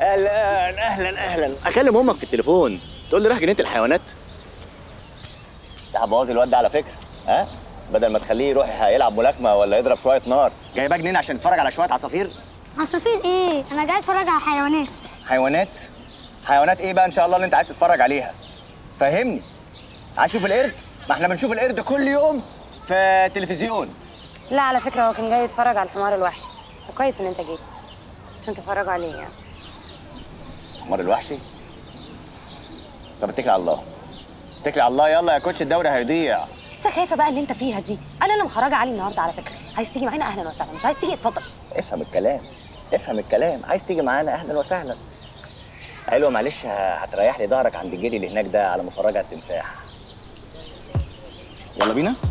اهلا اهلا اهلا اكلم امك في التليفون تقول لي راح جنينه الحيوانات انت هتبوظ الواد ده على فكره ها بدل ما تخليه يروح يلعب ملاكمه ولا يضرب شويه نار جايباه جنينه عشان يتفرج على شويه عصافير عصافير ايه انا جاي اتفرج على حيوانات حيوانات حيوانات ايه بقى ان شاء الله اللي انت عايز تتفرج عليها فهمني عايز تشوف القرد ما احنا بنشوف القرد كل يوم في التلفزيون لا على فكره هو كان جاي يتفرج على الحمار الوحشي فكويس ان انت جيت عشان تتفرجوا عليه يعني حمار الوحشي طب اتكل على الله اتكل على الله يلا يا كوتش الدوري هيضيع لسه خايفه بقى اللي انت فيها دي انا اللي مخرجه علي النهارده على فكره عايز تيجي معانا اهلا وسهلا مش عايز تيجي اتفضل افهم الكلام افهم الكلام عايز تيجي معانا اهلا وسهلا ايوه معلش ه- هتريح لي ظهرك عند الجدي اللي هناك ده على مفرجة التمساح يلا بينا